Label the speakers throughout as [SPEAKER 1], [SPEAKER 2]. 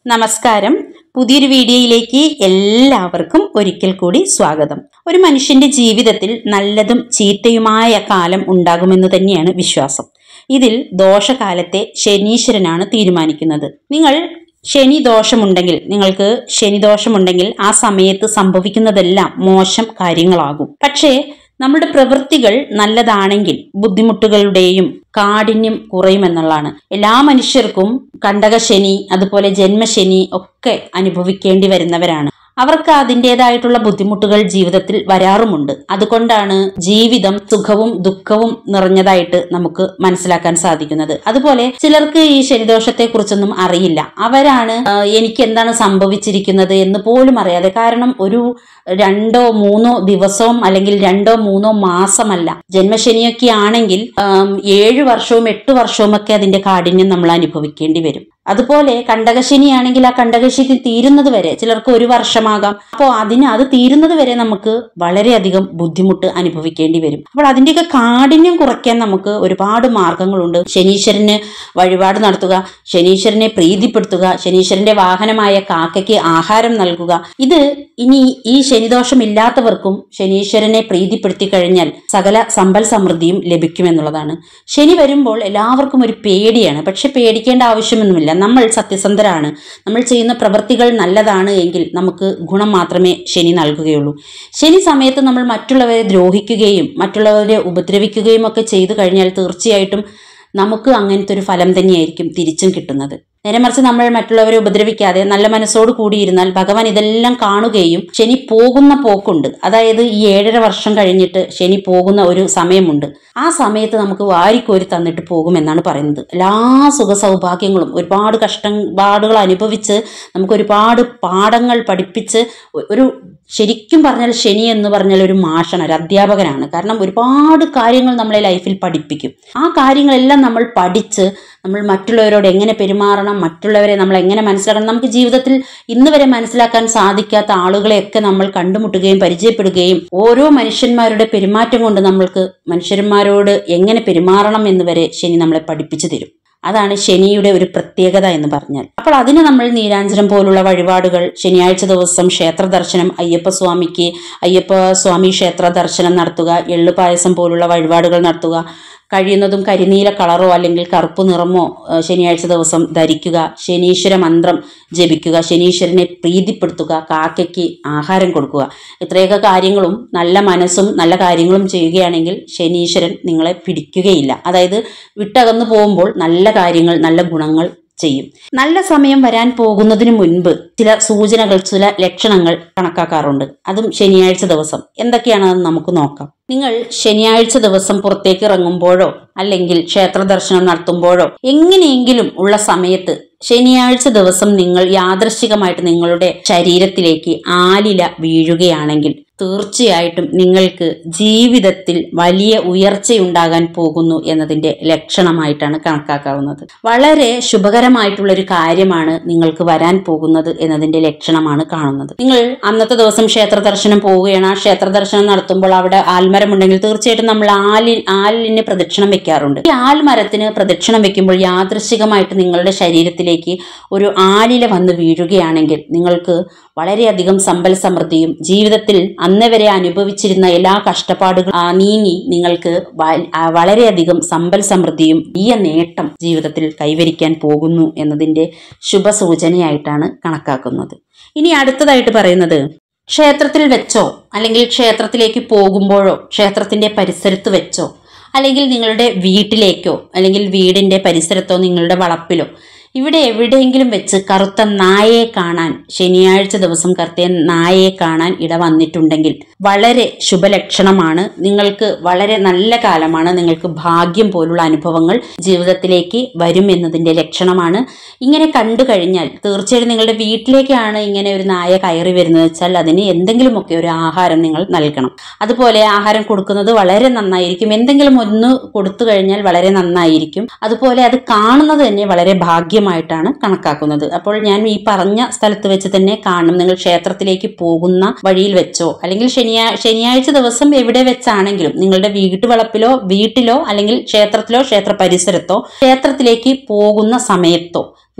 [SPEAKER 1] നമസ്കാരം പുതിയൊരു വീഡിയോയിലേക്ക് എല്ലാവർക്കും ഒരിക്കൽ കൂടി സ്വാഗതം ഒരു മനുഷ്യന്റെ ജീവിതത്തിൽ നല്ലതും ചീത്തയുമായ കാലം ഉണ്ടാകുമെന്ന് തന്നെയാണ് വിശ്വാസം ഇതിൽ ദോഷകാലത്തെ ശനീശ്വരനാണ് തീരുമാനിക്കുന്നത് നിങ്ങൾ ശനി ദോഷമുണ്ടെങ്കിൽ നിങ്ങൾക്ക് ശനി ദോഷമുണ്ടെങ്കിൽ ആ സമയത്ത് സംഭവിക്കുന്നതെല്ലാം മോശം കാര്യങ്ങളാകും പക്ഷേ നമ്മുടെ പ്രവൃത്തികൾ നല്ലതാണെങ്കിൽ ബുദ്ധിമുട്ടുകളുടെയും കാഠിന്യം കുറയുമെന്നുള്ളതാണ് എല്ലാ മനുഷ്യർക്കും കണ്ടകശനി അതുപോലെ ജന്മശനി ഒക്കെ അനുഭവിക്കേണ്ടി വരുന്നവരാണ് അവർക്ക് അതിൻ്റെതായിട്ടുള്ള ബുദ്ധിമുട്ടുകൾ ജീവിതത്തിൽ വരാറുമുണ്ട് അതുകൊണ്ടാണ് ജീവിതം സുഖവും ദുഃഖവും നിറഞ്ഞതായിട്ട് നമുക്ക് മനസ്സിലാക്കാൻ സാധിക്കുന്നത് അതുപോലെ ചിലർക്ക് ഈ ശനിദോഷത്തെ കുറിച്ചൊന്നും അറിയില്ല അവരാണ് ആ, എനിക്ക് എന്താണ് സംഭവിച്ചിരിക്കുന്നത് എന്ന് പോലും അറിയാതെ കാരണം ഒരു രണ്ടോ മൂന്നോ ദിവസവും അല്ലെങ്കിൽ രണ്ടോ മൂന്നോ മാസമല്ല ജന്മശനിയൊക്കെ ആണെങ്കിൽ ആം, ഏഴ് വർഷവും എട്ട് വർഷവും ഒക്കെ അതിന്റെ കാഠിന്യം നമ്മൾ അനുഭവിക്കേണ്ടി വരും അതുപോലെ കണ്ടകശനി ആണെങ്കിൽ ആ കണ്ടകശനി തീരുന്നത് വരെ ചിലർക്ക് ഒരു വർഷമാകാം അപ്പോൾ അതിന് അത് തീരുന്നത് വരെ നമുക്ക് വളരെയധികം ബുദ്ധിമുട്ട് അനുഭവിക്കേണ്ടി വരും അപ്പോൾ അതിന്റെയൊക്കെ കാഠിന്യം കുറയ്ക്കാൻ നമുക്ക് ഒരുപാട് മാർഗങ്ങളുണ്ട് ശനീശ്വരന് വഴിപാട് നടത്തുക ശനീശ്വരനെ പ്രീതിപ്പെടുത്തുക ശനീശ്വരന്റെ വാഹനമായ കാക്കയ്ക്ക് ആഹാരം നൽകുക ഇത് ഇനി ഈ ശനിദോഷം ഇല്ലാത്തവർക്കും ശനീശ്വരനെ പ്രീതിപ്പെടുത്തി കഴിഞ്ഞാൽ സകല സമ്പൽ സമൃദ്ധിയും ലഭിക്കുമെന്നുള്ളതാണ് ശനി വരുമ്പോൾ എല്ലാവർക്കും ഒരു പേടിയാണ് പക്ഷെ പേടിക്കേണ്ട ആവശ്യമൊന്നുമില്ല നമ്മൾ സത്യസന്ധരാണ് നമ്മൾ ചെയ്യുന്ന പ്രവൃത്തികൾ നല്ലതാണ് എങ്കിൽ നമുക്ക് ഗുണം മാത്രമേ ശനി നൽകുകയുള്ളൂ ശനി സമയത്ത് നമ്മൾ മറ്റുള്ളവരെ ദ്രോഹിക്കുകയും മറ്റുള്ളവരെ ഉപദ്രവിക്കുകയും ഒക്കെ ചെയ്തു കഴിഞ്ഞാൽ തീർച്ചയായിട്ടും നമുക്ക് അങ്ങനത്തെ ഒരു ഫലം തന്നെയായിരിക്കും തിരിച്ചും കിട്ടുന്നത് നേരെ മറിച്ച് നമ്മൾ മറ്റുള്ളവരെ ഉപദ്രവിക്കാതെ നല്ല മനസ്സോട് കൂടിയിരുന്നാൽ ഭഗവാൻ ഇതെല്ലാം കാണുകയും ശനി പോകുന്ന പോക്കുണ്ട് അതായത് ഈ ഏഴര വർഷം കഴിഞ്ഞിട്ട് ശനി പോകുന്ന ഒരു സമയമുണ്ട് ആ സമയത്ത് നമുക്ക് വാരിക്കോരി തന്നിട്ട് പോകുമെന്നാണ് പറയുന്നത് എല്ലാ സുഖ സൗഭാഗ്യങ്ങളും ഒരുപാട് കഷ്ടപ്പാടുകൾ അനുഭവിച്ച് നമുക്ക് ഒരുപാട് പാഠങ്ങൾ പഠിപ്പിച്ച് ഒ- ഒരു ശരിക്കും പറഞ്ഞാൽ ശനി എന്ന് പറഞ്ഞാൽ ഒരു മാഷാണ് ഒരു അധ്യാപകനാണ് കാരണം ഒരുപാട് കാര്യങ്ങൾ നമ്മളെ ലൈഫിൽ പഠിപ്പിക്കും ആ കാര്യങ്ങളെല്ലാം നമ്മൾ പഠിച്ച് നമ്മൾ മറ്റുള്ളവരോട് എങ്ങനെ പെരുമാറണം മറ്റുള്ളവരെ നമ്മൾ എങ്ങനെ മനസ്സിലാക്കണം നമുക്ക് ജീവിതത്തിൽ ഇന്ന് വരെ മനസ്സിലാക്കാൻ സാധിക്കാത്ത ആളുകളെയൊക്കെ നമ്മൾ കണ്ടുമുട്ടുകയും പരിചയപ്പെടുകയും ഓരോ മനുഷ്യന്മാരുടെ പെരുമാറ്റം കൊണ്ട് നമ്മൾക്ക് മനുഷ്യന്മാരോട് എങ്ങനെ പെരുമാറണം എന്ന് വരെ ശനി നമ്മളെ പഠിപ്പിച്ചു തരും അതാണ് ശനിയുടെ ഒരു പ്രത്യേകത എന്ന് പറഞ്ഞാൽ അപ്പോൾ അതിന് നമ്മൾ നീരാഞ്ജനം പോലുള്ള വഴിപാടുകൾ ശനിയാഴ്ച ദിവസം ക്ഷേത്ര ദർശനം അയ്യപ്പ സ്വാമിക്ക് അയ്യപ്പ സ്വാമി ക്ഷേത്ര ദർശനം നടത്തുക എള്ളുപായസം പോലുള്ള വഴിപാടുകൾ നടത്തുക കഴിയുന്നതും കരിനീല കളറോ അല്ലെങ്കിൽ കറുപ്പ് നിറമോ ആ, ശനിയാഴ്ച ദിവസം ധരിക്കുക ശനീശ്വര മന്ത്രം ജപിക്കുക ശനീശ്വരനെ പ്രീതിപ്പെടുത്തുക കാക്കയ്ക്ക് ആഹാരം കൊടുക്കുക ഇത്രയൊക്കെ കാര്യങ്ങളും നല്ല മനസ്സും നല്ല കാര്യങ്ങളും ചെയ്യുകയാണെങ്കിൽ ശനീശ്വരൻ നിങ്ങളെ പിടിക്കുകയില്ല അതായത് വിട്ടകന്നു പോകുമ്പോൾ നല്ല കാര്യങ്ങൾ നല്ല ഗുണങ്ങൾ ചെയ്യും നല്ല സമയം വരാൻ പോകുന്നതിന് മുൻപ് ചില സൂചനകൾ ചില ലക്ഷണങ്ങൾ കണക്കാക്കാറുണ്ട് അതും ശനിയാഴ്ച ദിവസം എന്തൊക്കെയാണെന്ന് നമുക്ക് നോക്കാം നിങ്ങൾ ശനിയാഴ്ച ദിവസം പുറത്തേക്ക് ഇറങ്ങുമ്പോഴോ അല്ലെങ്കിൽ ക്ഷേത്ര ദർശനം നടത്തുമ്പോഴോ എങ്ങനെയെങ്കിലും ഉള്ള സമയത്ത് ശനിയാഴ്ച ദിവസം നിങ്ങൾ യാദൃശികമായിട്ട് നിങ്ങളുടെ ശരീരത്തിലേക്ക് ആലില വീഴുകയാണെങ്കിൽ തീർച്ചയായിട്ടും നിങ്ങൾക്ക് ജീവിതത്തിൽ വലിയ ഉയർച്ചയുണ്ടാകാൻ പോകുന്നു എന്നതിന്റെ ലക്ഷണമായിട്ടാണ് കണക്കാക്കാവുന്നത് വളരെ ശുഭകരമായിട്ടുള്ള ഒരു കാര്യമാണ് നിങ്ങൾക്ക് വരാൻ പോകുന്നത് എന്നതിന്റെ ലക്ഷണമാണ് കാണുന്നത് നിങ്ങൾ അന്നത്തെ ദിവസം ക്ഷേത്ര ദർശനം പോവുകയാണ് ആ ക്ഷേത്ര ദർശനം നടത്തുമ്പോൾ അവിടെ ആൽമരം ഉണ്ടെങ്കിൽ തീർച്ചയായിട്ടും നമ്മൾ ആലിൻ ആലിന് പ്രദക്ഷിണം വെക്കാറുണ്ട് ഈ ആൽമരത്തിന് പ്രദക്ഷിണം വെക്കുമ്പോൾ യാദൃശികമായിട്ട് നിങ്ങളുടെ ശരീരത്തിലേക്ക് ഒരു ആലില വന്ന് വീഴുകയാണെങ്കിൽ നിങ്ങൾക്ക് വളരെയധികം സമ്പൽ സമൃദ്ധിയും ജീവിതത്തിൽ അന്ന് വരെ അനുഭവിച്ചിരുന്ന എല്ലാ കഷ്ടപ്പാടുകളും ആ, നീങ്ങി നിങ്ങൾക്ക് വ- ആ, വളരെയധികം സമ്പൽ സമൃദ്ധിയും വലിയ നേട്ടം ജീവിതത്തിൽ കൈവരിക്കാൻ പോകുന്നു എന്നതിന്റെ ശുഭസൂചനയായിട്ടാണ് കണക്കാക്കുന്നത് ഇനി അടുത്തതായിട്ട് പറയുന്നത് ക്ഷേത്രത്തിൽ വെച്ചോ അല്ലെങ്കിൽ ക്ഷേത്രത്തിലേക്ക് പോകുമ്പോഴോ ക്ഷേത്രത്തിന്റെ പരിസരത്ത് വെച്ചോ അല്ലെങ്കിൽ നിങ്ങളുടെ വീട്ടിലേക്കോ അല്ലെങ്കിൽ വീടിന്റെ പരിസരത്തോ നിങ്ങളുടെ വളപ്പിലോ ഇവിടെ എവിടെയെങ്കിലും വെച്ച് കറുത്ത നായയെ കാണാൻ ശനിയാഴ്ച ദിവസം കറുത്ത നായയെ കാണാൻ ഇട വന്നിട്ടുണ്ടെങ്കിൽ വളരെ ശുഭലക്ഷണമാണ് നിങ്ങൾക്ക് വളരെ നല്ല കാലമാണ് നിങ്ങൾക്ക് ഭാഗ്യം പോലുള്ള അനുഭവങ്ങൾ ജീവിതത്തിലേക്ക് വരും എന്നതിന്റെ ലക്ഷണമാണ് ഇങ്ങനെ കണ്ടു കഴിഞ്ഞാൽ തീർച്ചയായും നിങ്ങളുടെ വീട്ടിലേക്കാണ് ഇങ്ങനെ ഒരു നായ കയറി വരുന്നത് വെച്ചാൽ അതിന് എന്തെങ്കിലുമൊക്കെ ഒരു ആഹാരം നിങ്ങൾ നൽകണം അതുപോലെ ആഹാരം കൊടുക്കുന്നത് വളരെ നന്നായിരിക്കും എന്തെങ്കിലും ഒന്ന് കൊടുത്തു കഴിഞ്ഞാൽ വളരെ നന്നായിരിക്കും അതുപോലെ അത് കാണുന്നത് തന്നെ വളരെ ഭാഗ്യമായിട്ടാണ് കണക്കാക്കുന്നത് അപ്പോൾ ഞാൻ ഈ പറഞ്ഞ സ്ഥലത്ത് വെച്ച് തന്നെ കാണണം നിങ്ങൾ ക്ഷേത്രത്തിലേക്ക് പോകുന്ന വഴിയിൽ വെച്ചോ അല്ലെങ്കിൽ ശനിയാ ശനിയാഴ്ച ദിവസം എവിടെ വെച്ചാണെങ്കിലും നിങ്ങളുടെ വീട്ടുവളപ്പിലോ വീട്ടിലോ അല്ലെങ്കിൽ ക്ഷേത്രത്തിലോ ക്ഷേത്ര പരിസരത്തോ ക്ഷേത്രത്തിലേക്ക് പോകുന്ന സമയത്തോ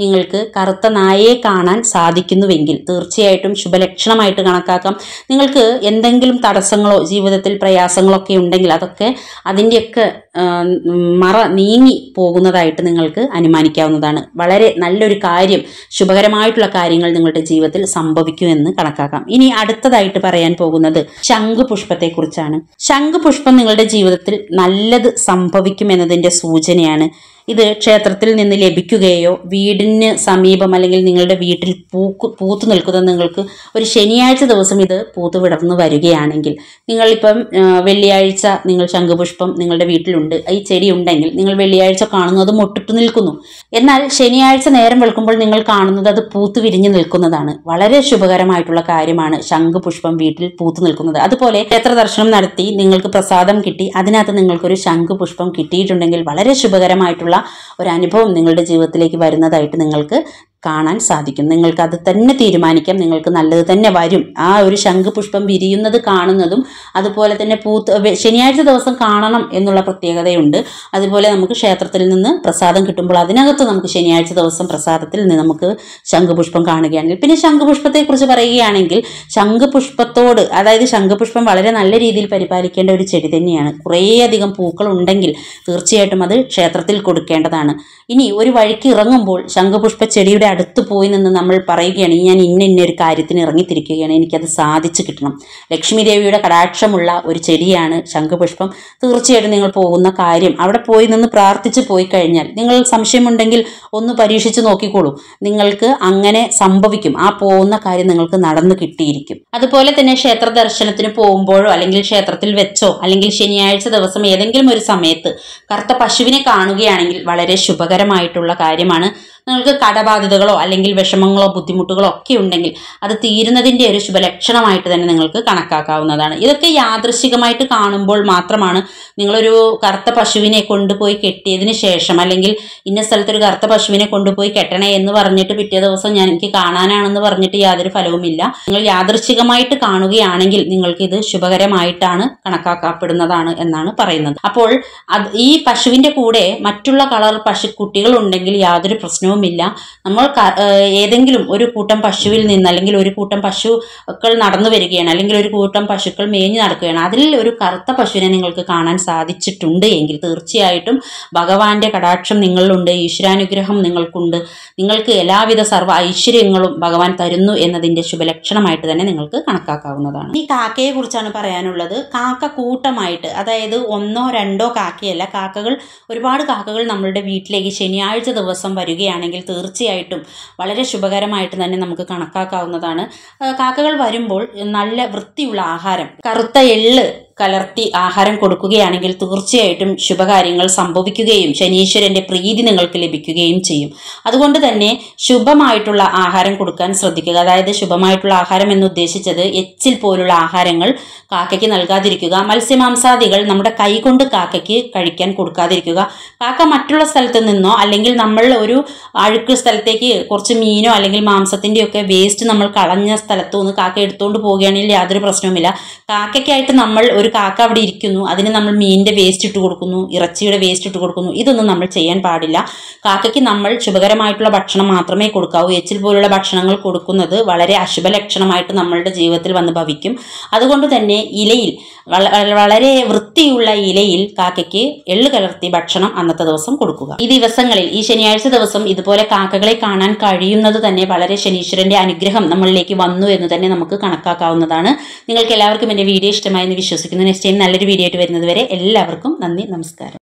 [SPEAKER 1] നിങ്ങൾക്ക് കറുത്ത നായയെ കാണാൻ സാധിക്കുന്നുവെങ്കിൽ തീർച്ചയായിട്ടും ശുഭലക്ഷണമായിട്ട് കണക്കാക്കാം നിങ്ങൾക്ക് എന്തെങ്കിലും തടസ്സങ്ങളോ ജീവിതത്തിൽ പ്രയാസങ്ങളൊക്കെ ഉണ്ടെങ്കിൽ അതൊക്കെ അതിൻ്റെയൊക്കെ ആ, മറ നീങ്ങി പോകുന്നതായിട്ട് നിങ്ങൾക്ക് അനുമാനിക്കാവുന്നതാണ് വളരെ നല്ലൊരു കാര്യം ശുഭകരമായിട്ടുള്ള കാര്യങ്ങൾ നിങ്ങളുടെ ജീവിതത്തിൽ സംഭവിക്കുമെന്ന് കണക്കാക്കാം ഇനി അടുത്തതായിട്ട് പറയാൻ പോകുന്നത് ശംഖുപുഷ്പത്തെക്കുറിച്ചാണ് ശംഖുപുഷ്പം നിങ്ങളുടെ ജീവിതത്തിൽ നല്ലത് സംഭവിക്കുമെന്നതിൻ്റെ സൂചനയാണ് ഇത് ക്ഷേത്രത്തിൽ നിന്ന് ലഭിക്കുകയോ വീടിന് സമീപം അല്ലെങ്കിൽ നിങ്ങളുടെ വീട്ടിൽ പൂക്കു പൂത്തു നിൽക്കുന്ന നിങ്ങൾക്ക് ഒരു ശനിയാഴ്ച ദിവസം ഇത് പൂത്തു വിടർന്നു വരികയാണെങ്കിൽ നിങ്ങളിപ്പം ആ, വെള്ളിയാഴ്ച നിങ്ങൾ ശംഖുപുഷ്പം നിങ്ങളുടെ വീട്ടിലുണ്ട് ഈ ചെടി ഉണ്ടെങ്കിൽ നിങ്ങൾ വെള്ളിയാഴ്ച കാണുന്നു അത് മൊട്ടിട്ട് നിൽക്കുന്നു എന്നാൽ ശനിയാഴ്ച നേരം വെളുക്കുമ്പോൾ നിങ്ങൾ കാണുന്നത് അത് പൂത്തു വിരിഞ്ഞു നിൽക്കുന്നതാണ് വളരെ ശുഭകരമായിട്ടുള്ള കാര്യമാണ് ശംഖുപുഷ്പം വീട്ടിൽ പൂത്തു നിൽക്കുന്നത് അതുപോലെ ക്ഷേത്ര ദർശനം നടത്തി നിങ്ങൾക്ക് പ്രസാദം കിട്ടി അതിനകത്ത് നിങ്ങൾക്കൊരു ശംഖുപുഷ്പം കിട്ടിയിട്ടുണ്ടെങ്കിൽ വളരെ ശുഭകരമായിട്ടുള്ള ഒരു അനുഭവം നിങ്ങളുടെ ജീവിതത്തിലേക്ക് വരുന്നതായിട്ട് നിങ്ങൾക്ക് കാണാൻ സാധിക്കും നിങ്ങൾക്ക് അത് തന്നെ തീരുമാനിക്കാം നിങ്ങൾക്ക് നല്ലത് തന്നെ വരും ആ ഒരു ശംഖുപുഷ്പം വിരിയുന്നത് കാണുന്നതും അതുപോലെ തന്നെ പൂത്ത് വെ- ശനിയാഴ്ച ദിവസം കാണണം എന്നുള്ള പ്രത്യേകതയുണ്ട് അതുപോലെ നമുക്ക് ക്ഷേത്രത്തിൽ നിന്ന് പ്രസാദം കിട്ടുമ്പോൾ അതിനകത്ത് നമുക്ക് ശനിയാഴ്ച ദിവസം പ്രസാദത്തിൽ നിന്ന് നമുക്ക് ശംഖുപുഷ്പം കാണുകയാണെങ്കിൽ പിന്നെ ശംഖുപുഷ്പത്തെക്കുറിച്ച് പറയുകയാണെങ്കിൽ ശംഖുപുഷ്പത്തോട് അതായത് ശംഖുപുഷ്പം വളരെ നല്ല രീതിയിൽ പരിപാലിക്കേണ്ട ഒരു ചെടി തന്നെയാണ് കുറേയധികം പൂക്കൾ ഉണ്ടെങ്കിൽ തീർച്ചയായിട്ടും അത് ക്ഷേത്രത്തിൽ കൊടുക്കേണ്ടതാണ് ഇനി ഒരു വഴിക്ക് ഇറങ്ങുമ്പോൾ ശംഖുപുഷ്പ ചെടിയുടെ അടുത്ത് പോയി നിന്ന് നമ്മൾ പറയുകയാണ് ഞാൻ ഇന്ന ഇന്ന ഒരു കാര്യത്തിന് ഇറങ്ങിത്തിരിക്കുകയാണ് എനിക്കത് സാധിച്ചു കിട്ടണം ലക്ഷ്മി ദേവിയുടെ കടാക്ഷമുള്ള ഒരു ചെടിയാണ് ശംഖുപുഷ്പം തീർച്ചയായിട്ടും നിങ്ങൾ പോകുന്ന കാര്യം അവിടെ പോയി നിന്ന് പ്രാർത്ഥിച്ച് പോയി കഴിഞ്ഞാൽ നിങ്ങൾ സംശയമുണ്ടെങ്കിൽ ഒന്ന് പരീക്ഷിച്ച് നോക്കിക്കോളൂ നിങ്ങൾക്ക് അങ്ങനെ സംഭവിക്കും ആ പോകുന്ന കാര്യം നിങ്ങൾക്ക് നടന്നു കിട്ടിയിരിക്കും അതുപോലെ തന്നെ ക്ഷേത്ര ദർശനത്തിന് പോകുമ്പോഴോ അല്ലെങ്കിൽ ക്ഷേത്രത്തിൽ വെച്ചോ അല്ലെങ്കിൽ ശനിയാഴ്ച ദിവസം ഏതെങ്കിലും ഒരു സമയത്ത് കറുത്ത പശുവിനെ കാണുകയാണെങ്കിൽ വളരെ ശുഭകരമായിട്ടുള്ള കാര്യമാണ് നിങ്ങൾക്ക് കടബാധ്യതകളോ അല്ലെങ്കിൽ വിഷമങ്ങളോ ബുദ്ധിമുട്ടുകളോ ഒക്കെ ഉണ്ടെങ്കിൽ അത് തീരുന്നതിൻ്റെ ഒരു ശുഭലക്ഷണമായിട്ട് തന്നെ നിങ്ങൾക്ക് കണക്കാക്കാവുന്നതാണ് ഇതൊക്കെ യാദൃശികമായിട്ട് കാണുമ്പോൾ മാത്രമാണ് നിങ്ങളൊരു കറുത്ത പശുവിനെ കൊണ്ടുപോയി കെട്ടിയതിന് ശേഷം അല്ലെങ്കിൽ ഇന്ന സ്ഥലത്തൊരു കറുത്ത പശുവിനെ കൊണ്ടുപോയി കെട്ടണേ എന്ന് പറഞ്ഞിട്ട് പിറ്റേ ദിവസം ഞാൻ എനിക്ക് കാണാനാണെന്ന് പറഞ്ഞിട്ട് യാതൊരു ഫലവുമില്ല നിങ്ങൾ യാദൃശികമായിട്ട് കാണുകയാണെങ്കിൽ നിങ്ങൾക്ക് ഇത് ശുഭകരമായിട്ടാണ് കണക്കാക്കപ്പെടുന്നതാണ് എന്നാണ് പറയുന്നത് അപ്പോൾ അത് ഈ പശുവിന്റെ കൂടെ മറ്റുള്ള കളർ പശുക്കുട്ടികൾ ഉണ്ടെങ്കിൽ യാതൊരു പ്രശ്നവുമില്ല നമ്മൾ ക- ഏഹ് ഏതെങ്കിലും ഒരു കൂട്ടം പശുവിൽ നിന്ന് അല്ലെങ്കിൽ ഒരു കൂട്ടം പശുക്കൾ നടന്നു വരികയാണ് അല്ലെങ്കിൽ ഒരു കൂട്ടം പശുക്കൾ മേഞ്ഞു നടക്കുകയാണ് അതിൽ ഒരു കറുത്ത പശുവിനെ നിങ്ങൾക്ക് കാണാൻ സാധിച്ചിട്ടുണ്ട് എങ്കിൽ തീർച്ചയായിട്ടും ഭഗവാന്റെ കടാക്ഷം നിങ്ങളിലുണ്ട് ഈശ്വരാനുഗ്രഹം നിങ്ങൾക്കുണ്ട് നിങ്ങൾക്ക് എല്ലാവിധ സർവ്വ ഐശ്വര്യങ്ങളും ഭഗവാൻ തരുന്നു എന്നതിന്റെ ശുഭലക്ഷണമായിട്ട് തന്നെ നിങ്ങൾക്ക് കണക്കാക്കാവുന്നതാണ് ഈ കാക്കയെ കുറിച്ചാണ് പറയാനുള്ളത് കാക്ക കൂട്ടമായിട്ട് അതായത് ഒന്നോ രണ്ടോ കാക്കയല്ല കാക്കകൾ ഒരുപാട് കാക്കകൾ നമ്മളുടെ വീട്ടിലേക്ക് ശനിയാഴ്ച ദിവസം വരികയാണെങ്കിൽ തീർച്ചയായിട്ടും വളരെ ശുഭകരമായിട്ട് തന്നെ നമുക്ക് കണക്കാക്കാവുന്നതാണ് ആ, കാക്കകൾ വരുമ്പോൾ നല്ല വൃത്തിയുള്ള ആഹാരം കറുത്ത എള്ള് കലർത്തി ആഹാരം കൊടുക്കുകയാണെങ്കിൽ തീർച്ചയായിട്ടും ശുഭകാര്യങ്ങൾ സംഭവിക്കുകയും ശനീശ്വരന്റെ പ്രീതി നിങ്ങൾക്ക് ലഭിക്കുകയും ചെയ്യും അതുകൊണ്ട് തന്നെ ശുഭമായിട്ടുള്ള ആഹാരം കൊടുക്കാൻ ശ്രദ്ധിക്കുക അതായത് ശുഭമായിട്ടുള്ള ആഹാരം എന്ന് ഉദ്ദേശിച്ചത് എച്ചിൽ പോലുള്ള ആഹാരങ്ങൾ കാക്കയ്ക്ക് നൽകാതിരിക്കുക മത്സ്യമാംസാദികൾ നമ്മുടെ കൈകൊണ്ട് കാക്കയ്ക്ക് കഴിക്കാൻ കൊടുക്കാതിരിക്കുക കാക്ക മറ്റുള്ള സ്ഥലത്ത് നിന്നോ അല്ലെങ്കിൽ നമ്മൾ ഒരു അഴുക്ക് സ്ഥലത്തേക്ക് കുറച്ച് മീനോ അല്ലെങ്കിൽ മാംസത്തിൻ്റെയൊക്കെ വേസ്റ്റ് നമ്മൾ കളഞ്ഞ സ്ഥലത്തു നിന്ന് കാക്ക എടുത്തുകൊണ്ട് പോവുകയാണെങ്കിൽ യാതൊരു പ്രശ്നവുമില്ല കാക്കയ്ക്കായിട്ട് നമ്മൾ ഒരു കാക്ക അവിടെ ഇരിക്കുന്നു അതിന് നമ്മൾ മീനിൻ്റെ വേസ്റ്റ് ഇട്ട് കൊടുക്കുന്നു ഇറച്ചിയുടെ വേസ്റ്റ് ഇട്ട് കൊടുക്കുന്നു ഇതൊന്നും നമ്മൾ ചെയ്യാൻ പാടില്ല കാക്കയ്ക്ക് നമ്മൾ ശുഭകരമായിട്ടുള്ള ഭക്ഷണം മാത്രമേ കൊടുക്കാവൂ എച്ചിൽ പോലുള്ള ഭക്ഷണങ്ങൾ കൊടുക്കുന്നത് വളരെ അശുഭ ലക്ഷണമായിട്ട് നമ്മളുടെ ജീവിതത്തിൽ വന്ന് ഭവിക്കും അതുകൊണ്ട് തന്നെ ഇലയിൽ വള- വളരെ വൃത്തിയുള്ള ഇലയിൽ കാക്കയ്ക്ക് എള്ള് കലർത്തി ഭക്ഷണം അന്നത്തെ ദിവസം കൊടുക്കുക ഈ ദിവസങ്ങളിൽ ഈ ശനിയാഴ്ച ദിവസം ഇതുപോലെ കാക്കകളെ കാണാൻ കഴിയുന്നത് തന്നെ വളരെ ശനീശ്വരന്റെ അനുഗ്രഹം നമ്മളിലേക്ക് വന്നു എന്ന് തന്നെ നമുക്ക് കണക്കാക്കാവുന്നതാണ് നിങ്ങൾക്ക് എല്ലാവർക്കും എൻ്റെ വീഡിയോ ഇഷ്ടമായി എന്ന് വിശ്വസിക്കുന്നു നെക്സ്റ്റ് ടൈം നല്ലൊരു വീഡിയോ ആയിട്ട് വരുന്നത് വരെ എല്ലാവർക്കും നന്ദി നമസ്കാരം